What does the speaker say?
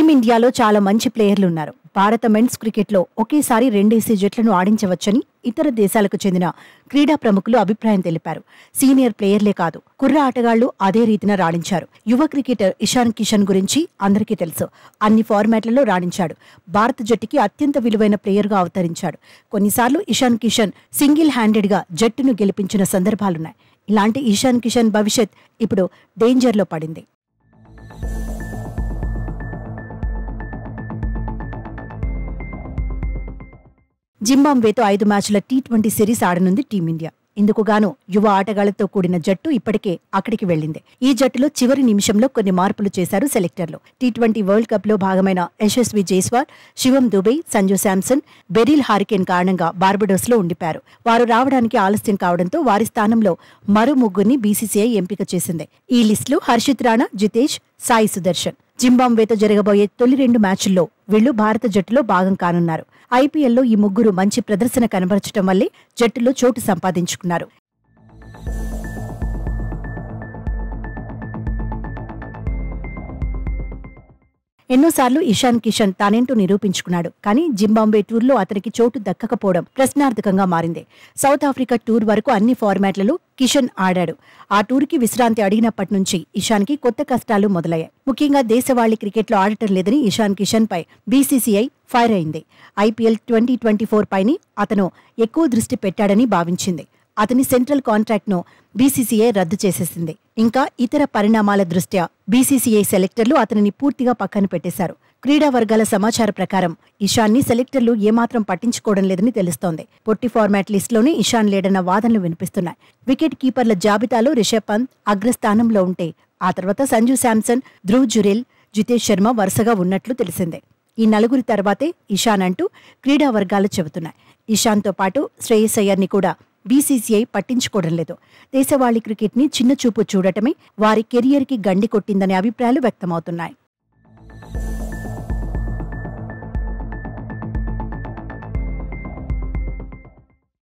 టీమిండియాలో చాలా మంచి ప్లేయర్లు ఉన్నారు భారత మెన్స్ క్రికెట్లో ఒకేసారి రెండేసి జట్లను ఆడించవచ్చని ఇతర దేశాలకు చెందిన క్రీడా ప్రముఖులు అభిప్రాయం తెలిపారు సీనియర్ ప్లేయర్లే కాదు కుర్ర ఆటగాళ్లు అదే రీతిన రాణించారు యువ క్రికెటర్ ఇషాన్ కిషన్ గురించి అందరికీ తెలుసు అన్ని ఫార్మాట్లలో రాణించాడు భారత జట్టుకి అత్యంత విలువైన ప్లేయర్గా అవతరించాడు కొన్నిసార్లు ఇషాన్ కిషన్ సింగిల్ హ్యాండెడ్గా జట్టును గెలిపించిన సందర్భాలున్నాయి ఇలాంటి ఇషాన్ కిషన్ భవిష్యత్ ఇప్పుడు డేంజర్లో పడింది జింబాబ్వేతో ఐదు మ్యాచ్ల టీ ట్వంటీ సిరీస్ ఆడనుంది టీమిండియా ఇందుకుగాను యువ ఆటగాళ్లతో కూడిన జట్టు ఇప్పటికే అక్కడికి వెళ్లింది ఈ జట్టులో చివరి నిమిషంలో కొన్ని మార్పులు చేశారు సెలెక్టర్లు టీ ట్వంటీ వరల్డ్ కప్ లో భాగమైన యశస్వి జైస్వాల్ శివం దుబే సంజు శాంసన్ బెరిల్ హారికేన్ కారణంగా బార్బడోస్ లో ఉండిపారు వారు రావడానికి ఆలస్యం కావడంతో వారి స్థానంలో మరో ముగ్గురిని బీసీసీఐ ఎంపిక చేసింది ఈ లిస్టులో హర్షిత్ రాణా జితేష్ సాయి సుదర్శన్ జింబాబ్వేతో జరగబోయే తొలి రెండు మ్యాచ్ల్లో వీళ్లు భారత జట్టులో భాగం కానున్నారు ఐపీఎల్లో ఈ ముగ్గురు మంచి ప్రదర్శన కనబరచడం వల్లే జట్టులో చోటు సంపాదించుకున్నారు ఎన్నోసార్లు ఇషాన్ కిషన్ తానేంటో నిరూపించుకున్నాడు కానీ జింబాబ్వే టూర్లో అతనికి చోటు దక్కకపోవడం ప్రశ్నార్థకంగా మారింది సౌత్ ఆఫ్రికా టూర్ వరకు అన్ని ఫార్మాట్లలో కిషన్ ఆడాడు ఆ టూర్కి విశ్రాంతి అడిగినప్పటి నుంచి ఇషాన్కి కొత్త కష్టాలు మొదలయ్యాయి ముఖ్యంగా దేశవాళీ క్రికెట్లో ఆడటం లేదని ఇషాన్ కిషన్ పై బీసీసీఐ ఫైర్ అయింది ఐపీఎల్ ట్వంటీ ట్వంటీ ఫోర్ పైని అతను ఎక్కువ దృష్టి పెట్టాడని భావించింది అతని సెంట్రల్ కాంట్రాక్ట్ను బీసీసీఐ రద్దు చేసేసింది ఇంకా ఇతర పరిణామాల దృష్ట్యా బీసీసీఐ సెలెక్టర్లు అతనిని పూర్తిగా పక్కన పెట్టేశారు క్రీడా వర్గాల సమాచార ప్రకారం ఇషాన్ని సెలెక్టర్లు ఏమాత్రం పట్టించుకోవడం లేదని తెలుస్తోంది పొట్టి ఫార్మాట్ లిస్టులోనే ఇషాన్ లేడన్న వాదనలు వినిపిస్తున్నాయి వికెట్ కీపర్ల జాబితాలో రిషబ్ పంత్ అగ్రస్థానంలో ఉంటే ఆ తర్వాత సంజు శాంసన్ ధ్రువ్ జురెల్ జితేష్ శర్మ వరుసగా ఉన్నట్లు తెలిసిందే ఈ నలుగురి తర్వాతే ఇషాన్ అంటూ క్రీడా వర్గాలు చెబుతున్నాయి ఇషాన్తో పాటు శ్రేయస్ అయ్యర్ని కూడా బీసీసీఐ పట్టించుకోవడం లేదు దేశవాళీ క్రికెట్ని చిన్న చూపు చూడటమే వారి కెరియర్కి గండి కొట్టిందనే అభిప్రాయాలు వ్యక్తమవుతున్నాయి